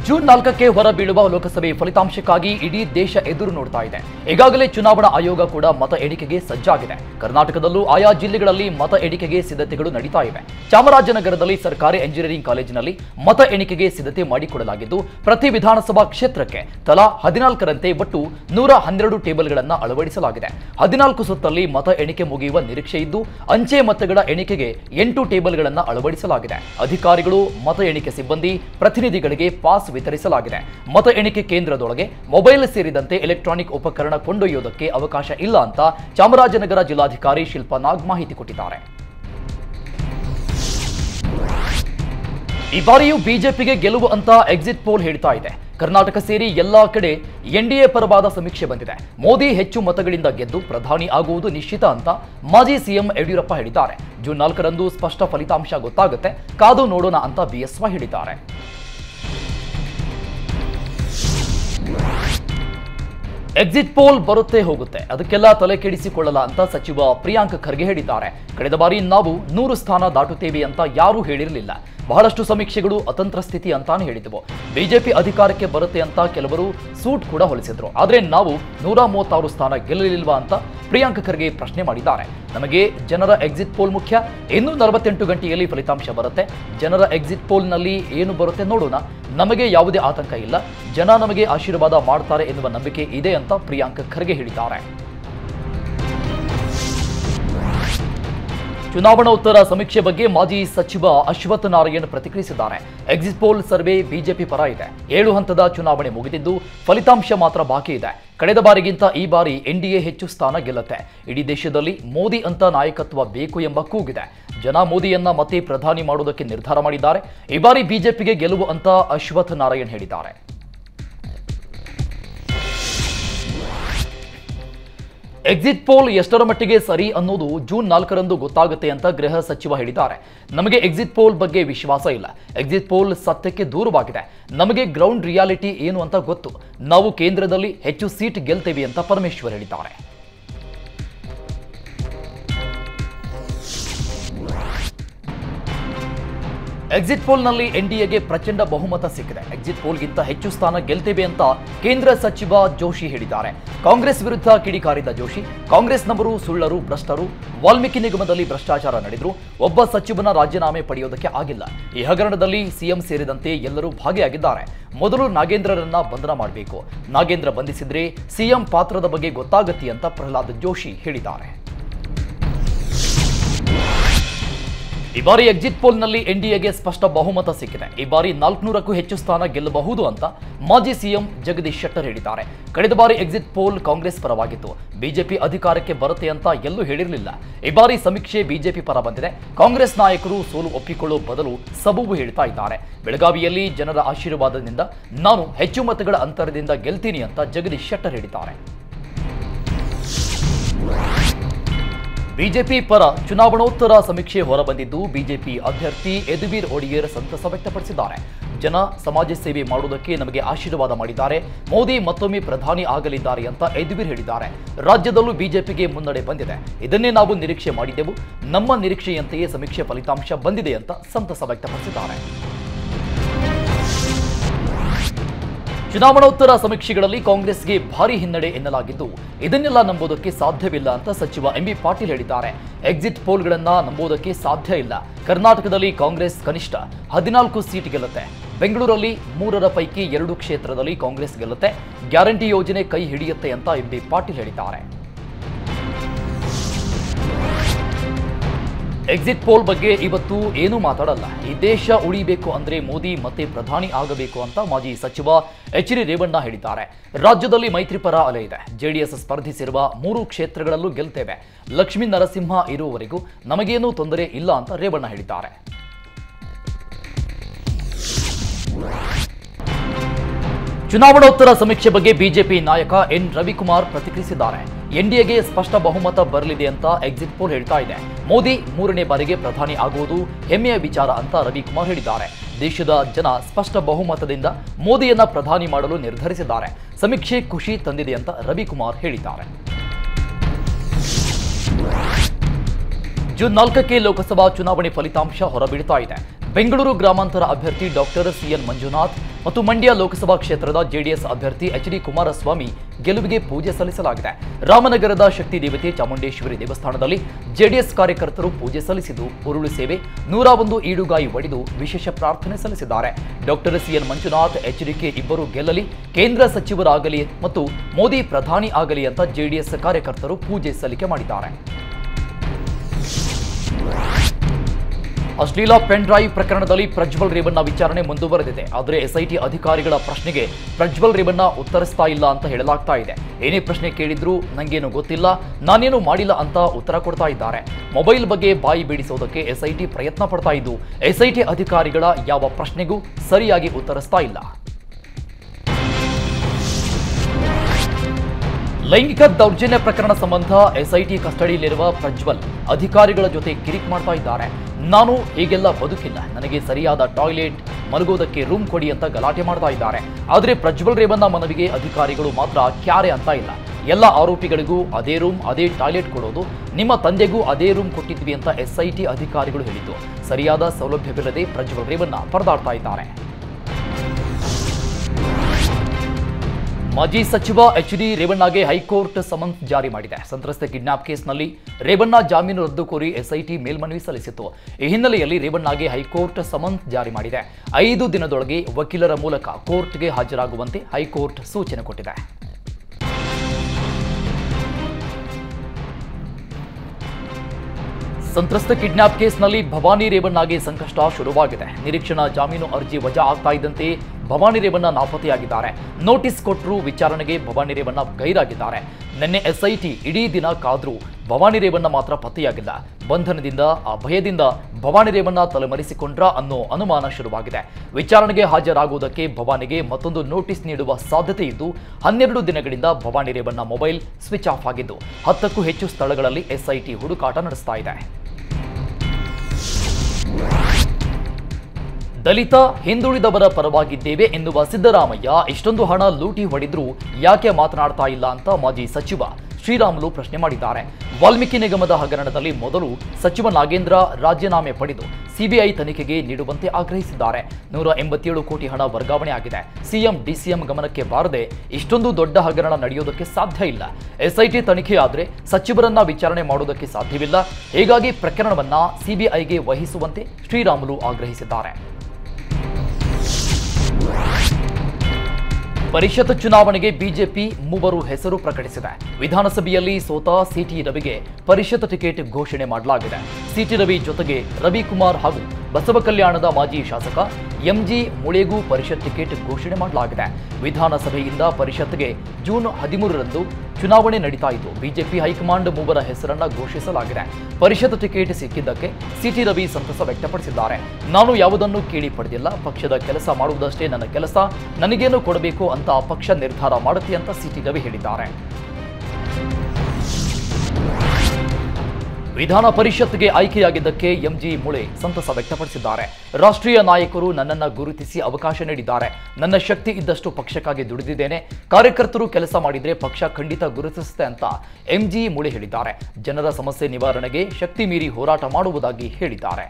June ನಾಲ್ಕಕ್ಕೆ ಹೊರಬೀಳುವ ಲೋಕಸಭೆ ಫಲಿತಾಂಶಕ್ಕಾಗಿ ಇಡೀ ದೇಶ ಎದುರು ನೋಡ್ತಾ ಇದೆ ಈಗಾಗಲೇ ಚುನಾವಣಾ ಆಯೋಗ ಕೂಡ ಮತ ಎಣಿಕೆಗೆ ಸಜ್ಜಾಗಿದೆ ಕರ್ನಾಟಕದಲ್ಲೂ ಆಯಾ ಜಿಲ್ಲೆಗಳಲ್ಲಿ ಮತ ಎಣಿಕೆಗೆ ಸಿದ್ಧತೆಗಳು ನಡೀತಾ ಇವೆ ಚಾಮರಾಜನಗರದಲ್ಲಿ ಸರ್ಕಾರಿ ಎಂಜಿನಿಯರಿಂಗ್ ಕಾಲೇಜಿನಲ್ಲಿ ಮತ ಎಣಿಕೆಗೆ ಸಿದ್ಧತೆ ಮಾಡಿಕೊಡಲಾಗಿದ್ದು ಪ್ರತಿ ವಿಧಾನಸಭಾ ಕ್ಷೇತ್ರಕ್ಕೆ ತಲಾ ಹದಿನಾಲ್ಕರಂತೆ ಒಟ್ಟು ನೂರ ಹನ್ನೆರಡು ಟೇಬಲ್ಗಳನ್ನು ಅಳವಡಿಸಲಾಗಿದೆ ಹದಿನಾಲ್ಕು ಸುತ್ತಲ್ಲಿ ಮತ ಎಣಿಕೆ ಮುಗಿಯುವ ನಿರೀಕ್ಷೆ ಇದ್ದು ಅಂಚೆ ಮತಗಳ ಎಣಿಕೆಗೆ ಎಂಟು ಟೇಬಲ್ಗಳನ್ನು ಅಳವಡಿಸಲಾಗಿದೆ ಅಧಿಕಾರಿಗಳು ಮತ ಎಣಿಕೆ ಸಿಬ್ಬಂದಿ ಪ್ರತಿನಿಧಿಗಳಿಗೆ ಪಾಸ್ ವಿತರಿಸಲಾಗಿದೆ ಮತ ಎಣಿಕೆ ಕೇಂದ್ರದೊಳಗೆ ಮೊಬೈಲ್ ಸೇರಿದಂತೆ ಎಲೆಕ್ಟ್ರಾನಿಕ್ ಉಪಕರಣ ಕೊಂಡೊಯ್ಯೋದಕ್ಕೆ ಅವಕಾಶ ಇಲ್ಲ ಅಂತ ಚಾಮರಾಜನಗರ ಜಿಲ್ಲಾಧಿಕಾರಿ ಶಿಲ್ಪಾ ನಾಗ್ ಮಾಹಿತಿ ಕೊಟ್ಟಿದ್ದಾರೆ ಈ ಬಾರಿಯೂ ಬಿಜೆಪಿಗೆ ಗೆಲುವು ಅಂತ ಎಕ್ಸಿಟ್ ಪೋಲ್ ಹೇಳ್ತಾ ಇದೆ ಕರ್ನಾಟಕ ಸೇರಿ ಎಲ್ಲಾ ಕಡೆ ಎನ್ಡಿಎ ಪರವಾದ ಸಮೀಕ್ಷೆ ಬಂದಿದೆ ಮೋದಿ ಹೆಚ್ಚು ಮತಗಳಿಂದ ಗೆದ್ದು ಪ್ರಧಾನಿ ಆಗುವುದು ನಿಶ್ಚಿತ ಅಂತ ಮಾಜಿ ಸಿಎಂ ಯಡಿಯೂರಪ್ಪ ಹೇಳಿದ್ದಾರೆ ಜೂನ್ ನಾಲ್ಕರಂದು ಸ್ಪಷ್ಟ ಫಲಿತಾಂಶ ಗೊತ್ತಾಗುತ್ತೆ ಕಾದು ನೋಡೋಣ ಅಂತ ಬಿಎಸ್ವೈ ಹೇಳಿದ್ದಾರೆ ಎಕ್ಸಿಟ್ ಪೋಲ್ ಬರುತ್ತೆ ಹೋಗುತ್ತೆ ಅದಕ್ಕೆಲ್ಲ ತಲೆ ಕೆಡಿಸಿಕೊಳ್ಳಲ್ಲ ಅಂತ ಸಚಿವ ಪ್ರಿಯಾಂಕ್ ಖರ್ಗೆ ಹೇಳಿದ್ದಾರೆ ಕಳೆದ ಬಾರಿ ನಾವು ನೂರು ಸ್ಥಾನ ದಾಟುತ್ತೇವೆ ಅಂತ ಯಾರೂ ಹೇಳಿರಲಿಲ್ಲ ಬಹಳಷ್ಟು ಸಮೀಕ್ಷೆಗಳು ಅತಂತ್ರ ಸ್ಥಿತಿ ಅಂತಾನೆ ಹೇಳಿದವು ಬಿಜೆಪಿ ಅಧಿಕಾರಕ್ಕೆ ಬರುತ್ತೆ ಅಂತ ಕೆಲವರು ಸೂಟ್ ಕೂಡ ಹೊಲಿಸಿದ್ರು ಆದ್ರೆ ನಾವು ನೂರ ಮೂವತ್ತಾರು ಸ್ಥಾನ ಗೆಲ್ಲಲಿಲ್ವಾ ಅಂತ ಪ್ರಿಯಾಂಕ್ ಖರ್ಗೆ ಪ್ರಶ್ನೆ ಮಾಡಿದ್ದಾರೆ ನಮಗೆ ಜನರ ಎಕ್ಸಿಟ್ ಪೋಲ್ ಮುಖ್ಯ ಇನ್ನು ನಲವತ್ತೆಂಟು ಗಂಟೆಯಲ್ಲಿ ಫಲಿತಾಂಶ ಬರುತ್ತೆ ಜನರ ಎಕ್ಸಿಟ್ ಪೋಲ್ನಲ್ಲಿ ಏನು ಬರುತ್ತೆ ನೋಡೋಣ ನಮಗೆ ಯಾವುದೇ ಆತಂಕ ಇಲ್ಲ ಜನ ನಮಗೆ ಆಶೀರ್ವಾದ ಮಾಡ್ತಾರೆ ಎನ್ನುವ ನಂಬಿಕೆ ಇದೆ ಅಂತ ಪ್ರಿಯಾಂಕ್ ಖರ್ಗೆ ಹೇಳಿದ್ದಾರೆ ಚುನಾವಣೋತ್ತರ ಸಮೀಕ್ಷೆ ಬಗ್ಗೆ ಮಾಜಿ ಸಚಿವ ಅಶ್ವಥ್ ನಾರಾಯಣ್ ಪ್ರತಿಕ್ರಿಯಿಸಿದ್ದಾರೆ ಎಕ್ಸಿಟ್ ಪೋಲ್ ಸರ್ವೆ ಬಿಜೆಪಿ ಪರ ಇದೆ ಏಳು ಹಂತದ ಚುನಾವಣೆ ಮುಗಿದಿದ್ದು ಫಲಿತಾಂಶ ಮಾತ್ರ ಬಾಕಿ ಇದೆ ಕಳೆದ ಬಾರಿಗಿಂತ ಈ ಬಾರಿ ಎನ್ಡಿಎ ಹೆಚ್ಚು ಸ್ಥಾನ ಗೆಲ್ಲುತ್ತೆ ಇಡೀ ದೇಶದಲ್ಲಿ ಮೋದಿ ಅಂತ ನಾಯಕತ್ವ ಬೇಕು ಎಂಬ ಕೂಗಿದೆ ಜನ ಮೋದಿಯನ್ನ ಮತ್ತೆ ಪ್ರಧಾನಿ ಮಾಡುವುದಕ್ಕೆ ನಿರ್ಧಾರ ಮಾಡಿದ್ದಾರೆ ಈ ಬಾರಿ ಬಿಜೆಪಿಗೆ ಗೆಲುವು ಅಂತ ಅಶ್ವಥ್ ನಾರಾಯಣ್ ಹೇಳಿದ್ದಾರೆ ಎಕ್ಸಿಟ್ ಪೋಲ್ ಎಷ್ಟರ ಮಟ್ಟಿಗೆ ಸರಿ ಅನ್ನೋದು ಜೂನ್ ನಾಲ್ಕರಂದು ಗೊತ್ತಾಗುತ್ತೆ ಅಂತ ಗೃಹ ಸಚಿವ ಹೇಳಿದ್ದಾರೆ ನಮಗೆ ಎಕ್ಸಿಟ್ ಪೋಲ್ ಬಗ್ಗೆ ವಿಶ್ವಾಸ ಇಲ್ಲ ಎಕ್ಸಿಟ್ ಪೋಲ್ ಸತ್ಯಕ್ಕೆ ದೂರವಾಗಿದೆ ನಮಗೆ ಗ್ರೌಂಡ್ ರಿಯಾಲಿಟಿ ಏನು ಅಂತ ಗೊತ್ತು ನಾವು ಕೇಂದ್ರದಲ್ಲಿ ಹೆಚ್ಚು ಸೀಟ್ ಗೆಲ್ತೇವೆ ಅಂತ ಪರಮೇಶ್ವರ್ ಹೇಳಿದ್ದಾರೆ ಎಕ್ಸಿಟ್ ಪೋಲ್ನಲ್ಲಿ ಎನ್ಡಿಎಗೆ ಪ್ರಚಂಡ ಬಹುಮತ ಸಿಕ್ಕಿದೆ ಎಕ್ಸಿಟ್ ಪೋಲ್ಗಿಂತ ಹೆಚ್ಚು ಸ್ಥಾನ ಗೆಲ್ತೇವೆ ಅಂತ ಕೇಂದ್ರ ಸಚಿವ ಜೋಶಿ ಹೇಳಿದ್ದಾರೆ ಕಾಂಗ್ರೆಸ್ ವಿರುದ್ಧ ಕಿಡಿಕಾರಿದ ಜೋಶಿ ಕಾಂಗ್ರೆಸ್ನವರು ಸುಳ್ಳರು ಭ್ರಷ್ಟರು ವಾಲ್ಮೀಕಿ ನಿಗಮದಲ್ಲಿ ಭ್ರಷ್ಟಾಚಾರ ನಡೆದ್ರು ಒಬ್ಬ ಸಚಿವನ ರಾಜೀನಾಮೆ ಪಡೆಯೋದಕ್ಕೆ ಆಗಿಲ್ಲ ಈ ಹಗರಣದಲ್ಲಿ ಸಿಎಂ ಸೇರಿದಂತೆ ಎಲ್ಲರೂ ಭಾಗಿಯಾಗಿದ್ದಾರೆ ಮೊದಲು ನಾಗೇಂದ್ರರನ್ನ ಬಂಧನ ಮಾಡಬೇಕು ನಾಗೇಂದ್ರ ಬಂಧಿಸಿದ್ರೆ ಸಿಎಂ ಪಾತ್ರದ ಬಗ್ಗೆ ಗೊತ್ತಾಗತ್ತೆ ಅಂತ ಪ್ರಹ್ಲಾದ್ ಜೋಶಿ ಹೇಳಿದ್ದಾರೆ ಈ ಬಾರಿ ಎಕ್ಸಿಟ್ ಪೋಲ್ನಲ್ಲಿ ಎನ್ಡಿಎಗೆ ಸ್ಪಷ್ಟ ಬಹುಮತ ಸಿಕ್ಕಿದೆ ಈ ಬಾರಿ ನಾಲ್ಕುನೂರಕ್ಕೂ ಹೆಚ್ಚು ಸ್ಥಾನ ಗೆಲ್ಲಬಹುದು ಅಂತ ಮಾಜಿ ಸಿಎಂ ಜಗದೀಶ್ ಶೆಟ್ಟರ್ ಹೇಳಿದ್ದಾರೆ ಕಳೆದ ಬಾರಿ ಎಕ್ಸಿಟ್ ಪೋಲ್ ಕಾಂಗ್ರೆಸ್ ಪರವಾಗಿತ್ತು ಬಿಜೆಪಿ ಅಧಿಕಾರಕ್ಕೆ ಬರುತ್ತೆ ಅಂತ ಎಲ್ಲೂ ಹೇಳಿರಲಿಲ್ಲ ಈ ಬಾರಿ ಸಮೀಕ್ಷೆ ಬಿಜೆಪಿ ಪರ ಬಂದಿದೆ ಕಾಂಗ್ರೆಸ್ ನಾಯಕರು ಸೋಲು ಒಪ್ಪಿಕೊಳ್ಳೋ ಬದಲು ಸಬೂಬು ಹೇಳ್ತಾ ಇದ್ದಾರೆ ಬೆಳಗಾವಿಯಲ್ಲಿ ಜನರ ಆಶೀರ್ವಾದದಿಂದ ನಾನು ಹೆಚ್ಚು ಮತಗಳ ಅಂತರದಿಂದ ಗೆಲ್ತೀನಿ ಅಂತ ಜಗದೀಶ್ ಶೆಟ್ಟರ್ ಹೇಳಿದ್ದಾರೆ ಬಿಜೆಪಿ ಪರ ಚುನಾವಣೋತ್ತರ ಸಮೀಕ್ಷೆ ಹೊರಬಂದಿದ್ದು ಬಿಜೆಪಿ ಅಭ್ಯರ್ಥಿ ಯದುವೀರ್ ಒಡಿಯರ್ ಸಂತಸ ವ್ಯಕ್ತಪಡಿಸಿದ್ದಾರೆ ಜನ ಸಮಾಜ ಸೇವೆ ಮಾಡುವುದಕ್ಕೆ ನಮಗೆ ಆಶೀರ್ವಾದ ಮಾಡಿದ್ದಾರೆ ಮೋದಿ ಮತ್ತೊಮ್ಮೆ ಪ್ರಧಾನಿ ಆಗಲಿದ್ದಾರೆ ಅಂತ ಯದುವೀರ್ ಹೇಳಿದ್ದಾರೆ ರಾಜ್ಯದಲ್ಲೂ ಬಿಜೆಪಿಗೆ ಮುನ್ನಡೆ ಬಂದಿದೆ ಇದನ್ನೇ ನಾವು ನಿರೀಕ್ಷೆ ಮಾಡಿದ್ದೆವು ನಮ್ಮ ನಿರೀಕ್ಷೆಯಂತೆಯೇ ಸಮೀಕ್ಷೆ ಫಲಿತಾಂಶ ಬಂದಿದೆ ಅಂತ ಸಂತಸ ವ್ಯಕ್ತಪಡಿಸಿದ್ದಾರೆ ಚುನಾವಣೋತ್ತರ ಸಮೀಕ್ಷೆಗಳಲ್ಲಿ ಕಾಂಗ್ರೆಸ್ಗೆ ಭಾರಿ ಹಿನ್ನಡೆ ಎನ್ನಲಾಗಿದ್ದು ಇದನ್ನೆಲ್ಲ ನಂಬೋದಕ್ಕೆ ಸಾಧ್ಯವಿಲ್ಲ ಅಂತ ಸಚಿವ ಎಂಬಿ ಪಾಟೀಲ್ ಹೇಳಿದ್ದಾರೆ ಎಕ್ಸಿಟ್ ಪೋಲ್ಗಳನ್ನ ನಂಬೋದಕ್ಕೆ ಸಾಧ್ಯ ಇಲ್ಲ ಕರ್ನಾಟಕದಲ್ಲಿ ಕಾಂಗ್ರೆಸ್ ಕನಿಷ್ಠ ಹದಿನಾಲ್ಕು ಸೀಟ್ ಗೆಲ್ಲುತ್ತೆ ಬೆಂಗಳೂರಲ್ಲಿ ಮೂರರ ಪೈಕಿ ಎರಡು ಕ್ಷೇತ್ರದಲ್ಲಿ ಕಾಂಗ್ರೆಸ್ ಗೆಲ್ಲುತ್ತೆ ಗ್ಯಾರಂಟಿ ಯೋಜನೆ ಕೈ ಹಿಡಿಯುತ್ತೆ ಅಂತ ಎಂಬಿ ಪಾಟೀಲ್ ಹೇಳಿದ್ದಾರೆ ಎಕ್ಸಿಟ್ ಪೋಲ್ ಬಗ್ಗೆ ಇವತ್ತು ಏನೂ ಮಾತಾಡಲ್ಲ ಈ ದೇಶ ಉಳಿಬೇಕು ಅಂದ್ರೆ ಮೋದಿ ಮತ್ತೆ ಪ್ರಧಾನಿ ಆಗಬೇಕು ಅಂತ ಮಾಜಿ ಸಚಿವ ಎಚ್ ಡಿ ರೇವಣ್ಣ ಹೇಳಿದ್ದಾರೆ ರಾಜ್ಯದಲ್ಲಿ ಮೈತ್ರಿಪರ ಅಲೆ ಇದೆ ಜೆಡಿಎಸ್ ಸ್ಪರ್ಧಿಸಿರುವ ಮೂರು ಕ್ಷೇತ್ರಗಳಲ್ಲೂ ಗೆಲ್ತೇವೆ ಲಕ್ಷ್ಮೀ ನರಸಿಂಹ ಇರುವವರೆಗೂ ನಮಗೇನೂ ತೊಂದರೆ ಇಲ್ಲ ಅಂತ ರೇವಣ್ಣ ಹೇಳಿದ್ದಾರೆ ಚುನಾವಣೋತ್ತರ ಸಮೀಕ್ಷೆ ಬಗ್ಗೆ ಬಿಜೆಪಿ ನಾಯಕ ಎನ್ ರವಿಕುಮಾರ್ ಪ್ರತಿಕ್ರಿಯಿಸಿದ್ದಾರೆ ಎನ್ಡಿಎಗೆ ಸ್ಪಷ್ಟ ಬಹುಮತ ಬರಲಿದೆ ಅಂತ ಎಕ್ಸಿಟ್ ಪೋಲ್ ಹೇಳ್ತಾ ಇದೆ ಮೋದಿ ಮೂರನೇ ಬಾರಿಗೆ ಪ್ರಧಾನಿ ಆಗುವುದು ಹೆಮ್ಮೆಯ ವಿಚಾರ ಅಂತ ರವಿಕುಮಾರ್ ಹೇಳಿದ್ದಾರೆ ದೇಶದ ಜನ ಸ್ಪಷ್ಟ ಬಹುಮತದಿಂದ ಮೋದಿಯನ್ನ ಪ್ರಧಾನಿ ಮಾಡಲು ನಿರ್ಧರಿಸಿದ್ದಾರೆ ಸಮೀಕ್ಷೆ ಖುಷಿ ತಂದಿದೆ ಅಂತ ರವಿಕುಮಾರ್ ಹೇಳಿದ್ದಾರೆ ಜೂನ್ ನಾಲ್ಕಕ್ಕೆ ಲೋಕಸಭಾ ಚುನಾವಣೆ ಫಲಿತಾಂಶ ಹೊರಬೀಳ್ತಾ ಇದೆ ಬೆಂಗಳೂರು ಗ್ರಾಮಾಂತರ ಅಭ್ಯರ್ಥಿ ಡಾಕ್ಟರ್ ಸಿಎನ್ ಮಂಜುನಾಥ್ ಮತ್ತು ಮಂಡ್ಯ ಲೋಕಸಭಾ ಕ್ಷೇತ್ರದ ಜೆಡಿಎಸ್ ಅಭ್ಯರ್ಥಿ ಎಚ್ ಡಿ ಕುಮಾರಸ್ವಾಮಿ ಗೆಲುವಿಗೆ ಪೂಜೆ ಸಲ್ಲಿಸಲಾಗಿದೆ ರಾಮನಗರದ ಶಕ್ತಿ ದೇವತೆ ಚಾಮುಂಡೇಶ್ವರಿ ದೇವಸ್ಥಾನದಲ್ಲಿ ಜೆಡಿಎಸ್ ಕಾರ್ಯಕರ್ತರು ಪೂಜೆ ಸಲ್ಲಿಸಿದ್ದು ಉರುಳು ಸೇವೆ ನೂರ ಒಂದು ಈಡುಗಾಯಿ ಒಡೆದು ವಿಶೇಷ ಪ್ರಾರ್ಥನೆ ಸಲ್ಲಿಸಿದ್ದಾರೆ ಡಾಕ್ಟರ್ ಸಿಎನ್ ಮಂಜುನಾಥ್ ಎಚ್ಡಿಕೆ ಇಬ್ಬರು ಗೆಲ್ಲಲಿ ಕೇಂದ್ರ ಸಚಿವರಾಗಲಿ ಮತ್ತು ಮೋದಿ ಪ್ರಧಾನಿ ಆಗಲಿ ಅಂತ ಜೆಡಿಎಸ್ ಕಾರ್ಯಕರ್ತರು ಪೂಜೆ ಸಲ್ಲಿಕೆ ಮಾಡಿದ್ದಾರೆ ಅಶ್ಲೀಲ ಪೆನ್ ಡ್ರೈವ್ ಪ್ರಕರಣದಲ್ಲಿ ಪ್ರಜ್ವಲ್ ರೇವಣ್ಣ ವಿಚಾರಣೆ ಮುಂದುವರೆದಿದೆ ಆದರೆ ಎಸ್ಐಟಿ ಅಧಿಕಾರಿಗಳ ಪ್ರಶ್ನೆಗೆ ಪ್ರಜ್ವಲ್ ರೇವಣ್ಣ ಉತ್ತರಿಸ್ತಾ ಇಲ್ಲ ಅಂತ ಹೇಳಲಾಗ್ತಾ ಇದೆ ಏನೇ ಪ್ರಶ್ನೆ ಕೇಳಿದ್ರು ನಂಗೇನು ಗೊತ್ತಿಲ್ಲ ನಾನೇನು ಮಾಡಿಲ್ಲ ಅಂತ ಉತ್ತರ ಕೊಡ್ತಾ ಇದ್ದಾರೆ ಮೊಬೈಲ್ ಬಗ್ಗೆ ಬಾಯಿ ಬಿಡಿಸೋದಕ್ಕೆ ಎಸ್ಐಟಿ ಪ್ರಯತ್ನ ಪಡ್ತಾ ಇದ್ದು ಎಸ್ಐಟಿ ಅಧಿಕಾರಿಗಳ ಯಾವ ಪ್ರಶ್ನೆಗೂ ಸರಿಯಾಗಿ ಉತ್ತರಿಸ್ತಾ ಇಲ್ಲ ಲೈಂಗಿಕ ದೌರ್ಜನ್ಯ ಪ್ರಕರಣ ಸಂಬಂಧ ಎಸ್ಐಟಿ ಕಸ್ಟಡಿಯಲ್ಲಿರುವ ಪ್ರಜ್ವಲ್ ಅಧಿಕಾರಿಗಳ ಜೊತೆ ಕಿರಿಕ್ ಮಾಡ್ತಾ ಇದ್ದಾರೆ ನಾನು ಹೀಗೆಲ್ಲ ಬದುಕಿಲ್ಲ ನನಗೆ ಸರಿಯಾದ ಟಾಯ್ಲೆಟ್ ಮಲಗೋದಕ್ಕೆ ರೂಮ್ ಕೊಡಿ ಅಂತ ಗಲಾಟೆ ಮಾಡ್ತಾ ಇದ್ದಾರೆ ಆದರೆ ಪ್ರಜ್ವಲ್ ರೇವಣ್ಣ ಮನವಿಗೆ ಅಧಿಕಾರಿಗಳು ಮಾತ್ರ ಕ್ಯಾರೆ ಅಂತ ಇಲ್ಲ ಎಲ್ಲ ಆರೋಪಿಗಳಿಗೂ ಅದೇ ರೂಮ್ ಅದೇ ಟಾಯ್ಲೆಟ್ ಕೊಡೋದು ನಿಮ್ಮ ತಂದೆಗೂ ಅದೇ ರೂಮ್ ಕೊಟ್ಟಿದ್ವಿ ಅಂತ ಎಸ್ಐಟಿ ಅಧಿಕಾರಿಗಳು ಹೇಳಿದ್ದು ಸರಿಯಾದ ಸೌಲಭ್ಯವಿಲ್ಲದೆ ಪ್ರಜ್ವಲ್ ರೇವಣ್ಣ ಪರದಾಡ್ತಾ ಇದ್ದಾರೆ ಮಾಜಿ ಸಚಿವ ಎಚ್ ಡಿ ರೇವಣ್ಣಗೆ ಹೈಕೋರ್ಟ್ ಸಮನ್ಸ್ ಜಾರಿ ಮಾಡಿದೆ ಸಂತ್ರಸ್ತೆ ಕಿಡ್ನಾಪ್ ಕೇಸ್ನಲ್ಲಿ ರೇವಣ್ಣ ಜಾಮೀನು ರದ್ದು ಕೋರಿ ಎಸ್ಐಟಿ ಮೇಲ್ಮನವಿ ಸಲ್ಲಿಸಿತ್ತು ಈ ಹಿನ್ನೆಲೆಯಲ್ಲಿ ರೇವಣ್ಣಗೆ ಹೈಕೋರ್ಟ್ ಸಮನ್ಸ್ ಜಾರಿ ಮಾಡಿದೆ ಐದು ದಿನದೊಳಗೆ ವಕೀಲರ ಮೂಲಕ ಕೋರ್ಟ್ಗೆ ಹಾಜರಾಗುವಂತೆ ಹೈಕೋರ್ಟ್ ಸೂಚನೆ ಕೊಟ್ಟಿದೆ ಸಂತ್ರಸ್ತ ಕಿಡ್ನಾಪ್ ಕೇಸ್ನಲ್ಲಿ ಭವಾನಿ ರೇವಣ್ಣಗೆ ಸಂಕಷ್ಟ ಶುರುವಾಗಿದೆ ನಿರೀಕ್ಷಣಾ ಜಾಮೀನು ಅರ್ಜಿ ವಜಾ ಆಗ್ತಾ ಇದ್ದಂತೆ ಭವಾನಿ ರೇವಣ್ಣ ನಾಪತ್ತೆಯಾಗಿದ್ದಾರೆ ನೋಟಿಸ್ ಕೊಟ್ಟರು ವಿಚಾರಣೆಗೆ ಭವಾನಿ ರೇವಣ್ಣ ಗೈರಾಗಿದ್ದಾರೆ ನಿನ್ನೆ ಎಸ್ಐಟಿ ಇಡೀ ದಿನ ಕಾದ್ರೂ ಭವಾನಿ ರೇವಣ್ಣ ಮಾತ್ರ ಪತ್ತೆಯಾಗಿಲ್ಲ ಬಂಧನದಿಂದ ಆ ಭಯದಿಂದ ಭವಾನಿ ರೇವಣ್ಣ ತಲೆಮರೆಸಿಕೊಂಡ್ರ ಅನ್ನೋ ಅನುಮಾನ ಶುರುವಾಗಿದೆ ವಿಚಾರಣೆಗೆ ಹಾಜರಾಗುವುದಕ್ಕೆ ಭವಾನಿಗೆ ಮತ್ತೊಂದು ನೋಟಿಸ್ ನೀಡುವ ಸಾಧ್ಯತೆ ಇದ್ದು ಹನ್ನೆರಡು ದಿನಗಳಿಂದ Bhavani Revanna mobile switch off ಆಗಿದ್ದು ಹತ್ತಕ್ಕೂ ಹೆಚ್ಚು ಸ್ಥಳಗಳಲ್ಲಿ ಎಸ್ಐಟಿ ಹುಡುಕಾಟ ನಡೆಸ್ತಾ ಇದೆ ದಲಿತ ಹಿಂದುಳಿದವರ ಪರವಾಗಿದ್ದೇವೆ ಎನ್ನುವ ಸಿದ್ದರಾಮಯ್ಯ ಇಷ್ಟೊಂದು ಹಣ ಲೂಟಿ ಹೊಡೆದ್ರೂ ಯಾಕೆ ಮಾತನಾಡ್ತಾ ಇಲ್ಲ ಅಂತ ಮಾಜಿ ಸಚಿವ ಶ್ರೀರಾಮುಲು ಪ್ರಶ್ನೆ ಮಾಡಿದ್ದಾರೆ ವಾಲ್ಮೀಕಿ ನಿಗಮದ ಹಗರಣದಲ್ಲಿ ಮೊದಲು ಸಚಿವ ನಾಗೇಂದ್ರ ರಾಜೀನಾಮೆ ಪಡೆದು ಸಿಬಿಐ ತನಿಖೆಗೆ ನೀಡುವಂತೆ ಆಗ್ರಹಿಸಿದ್ದಾರೆ ನೂರ ಎಂಬತ್ತೇಳು ಕೋಟಿ ಹಣ ವರ್ಗಾವಣೆ ಆಗಿದೆ ಸಿಎಂ ಡಿಸಿಎಂ ಗಮನಕ್ಕೆ ಬಾರದೆ ಇಷ್ಟೊಂದು ದೊಡ್ಡ ಹಗರಣ ನಡೆಯೋದಕ್ಕೆ ಸಾಧ್ಯ ಇಲ್ಲ ಎಸ್ಐಟಿ ತನಿಖೆ ಆದರೆ ಸಚಿವರನ್ನ ವಿಚಾರಣೆ ಮಾಡೋದಕ್ಕೆ ಸಾಧ್ಯವಿಲ್ಲ ಹೀಗಾಗಿ ಪ್ರಕರಣವನ್ನ ಸಿಬಿಐಗೆ ವಹಿಸುವಂತೆ ಶ್ರೀರಾಮುಲು ಆಗ್ರಹಿಸಿದ್ದಾರೆ ಪರಿಷತ್ ಚುನಾವಣೆಗೆ ಬಿಜೆಪಿ ಮೂವರು ಹೆಸರು ಪ್ರಕಟಿಸಿದೆ ವಿಧಾನಸಭೆಯಲ್ಲಿ ಸೋತ ಸಿಟಿ ರವಿಗೆ ಪರಿಷತ್ ಟಿಕೆಟ್ ಘೋಷಣೆ ಮಾಡಲಾಗಿದೆ ಸಿಟಿ ರವಿ ಜೊತೆಗೆ ರವಿಕುಮಾರ್ ಹಾಗೂ ಬಸವ ಕಲ್ಯಾಣದ ಮಾಜಿ ಶಾಸಕ ಎಂಜಿ ಮುಳೆಗೂ ಪರಿಷತ್ ಟಿಕೆಟ್ ಘೋಷಣೆ ಮಾಡಲಾಗಿದೆ ವಿಧಾನಸಭೆಯಿಂದ ಪರಿಷತ್ಗೆ ಜೂನ್ ಹದಿಮೂರರಂದು ಚುನಾವಣೆ ನಡೀತಾ ಇದ್ದು ಬಿಜೆಪಿ ಹೈಕಮಾಂಡ್ ಮೂವರ ಹೆಸರನ್ನ ಘೋಷಿಸಲಾಗಿದೆ ಪರಿಷತ್ ಟಿಕೆಟ್ ಸಿಕ್ಕಿದ್ದಕ್ಕೆ ಸಿಟಿ ರವಿ ಸಂತಸ ವ್ಯಕ್ತಪಡಿಸಿದ್ದಾರೆ ನಾನು ಯಾವುದನ್ನು ಕೇಳಿ ಪಡೆದಿಲ್ಲ ಪಕ್ಷದ ಕೆಲಸ ಮಾಡುವುದಷ್ಟೇ ನನ್ನ ಕೆಲಸ ನನಗೇನು ಕೊಡಬೇಕು ಅಂತ ಪಕ್ಷ ನಿರ್ಧಾರ ಮಾಡುತ್ತೆ ಅಂತ ಸಿಟಿ ರವಿ ಹೇಳಿದ್ದಾರೆ ವಿಧಾನ ಪರಿಷತ್ಗೆ ಆಯ್ಕೆಯಾಗಿದ್ದಕ್ಕೆ ಎಂಜಿ ಮುಳೆ ಸಂತಸ ವ್ಯಕ್ತಪಡಿಸಿದ್ದಾರೆ ರಾಷ್ಟ್ರೀಯ ನಾಯಕರು ನನ್ನನ್ನ ಗುರುತಿಸಿ ಅವಕಾಶ ನೀಡಿದ್ದಾರೆ ನನ್ನ ಶಕ್ತಿ ಇದ್ದಷ್ಟು ಪಕ್ಷಕ್ಕಾಗಿ ದುಡಿದಿದ್ದೇನೆ ಕಾರ್ಯಕರ್ತರು ಕೆಲಸ ಮಾಡಿದ್ರೆ ಪಕ್ಷ ಖಂಡಿತ ಗುರುತಿಸುತ್ತೆ ಅಂತ ಎಂಜಿ ಮುಳೆ ಹೇಳಿದ್ದಾರೆ ಜನರ ಸಮಸ್ಯೆ ನಿವಾರಣೆಗೆ ಶಕ್ತಿ ಮೀರಿ ಹೋರಾಟ ಮಾಡುವುದಾಗಿ ಹೇಳಿದ್ದಾರೆ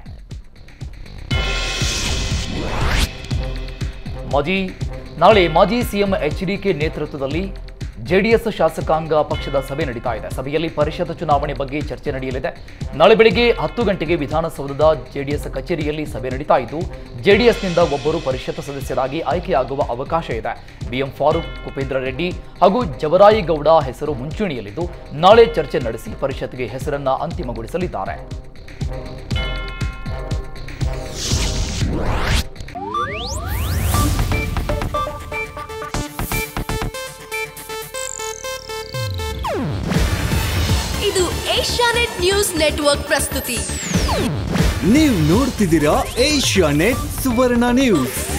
ಮಾಜಿ ನಾಳೆ ಮಾಜಿ ಸಿಎಂ ಎಚ್ಡಿಕೆ ನೇತೃತ್ವದಲ್ಲಿ ಜೆಡಿಎಸ್ ಶಾಸಕಾಂಗ ಪಕ್ಷದ ಸಭೆ ನಡೀತಾ ಇದೆ ಸಭೆಯಲ್ಲಿ ಪರಿಷತ್ ಚುನಾವಣೆ ಬಗ್ಗೆ ಚರ್ಚೆ ನಡೆಯಲಿದೆ ನಾಳೆ ಬೆಳಗ್ಗೆ ಹತ್ತು ಗಂಟೆಗೆ ವಿಧಾನಸೌಧದ ಜೆಡಿಎಸ್ ಕಚೇರಿಯಲ್ಲಿ ಸಭೆ ನಡೀತಾ ಇದ್ದು ಜೆಡಿಎಸ್ನಿಂದ ಒಬ್ಬರು ಪರಿಷತ್ ಸದಸ್ಯರಾಗಿ ಆಯ್ಕೆಯಾಗುವ ಅವಕಾಶ ಇದೆ ಬಿಎಂ ಫಾರೂಕ್ ಕುಪೇಂದ್ರ ರೆಡ್ಡಿ ಹಾಗೂ ಜವರಾಯಿಗೌಡ ಹೆಸರು ಮುಂಚೂಣಿಯಲ್ಲಿದ್ದು ನಾಳೆ ಚರ್ಚೆ ನಡೆಸಿ ಪರಿಷತ್ಗೆ ಹೆಸರನ್ನ ಅಂತಿಮಗೊಳಿಸಲಿದ್ದಾರೆ ಇದು ಏಷ್ಯಾನೆಟ್ ನ್ಯೂಸ್ ನೆಟ್ವರ್ಕ್ ಪ್ರಸ್ತುತಿ ನೀವು ನೋಡ್ತಿದ್ದೀರಾ ಏಷ್ಯಾ ನೆಟ್ ಸುವರ್ಣ ನ್ಯೂಸ್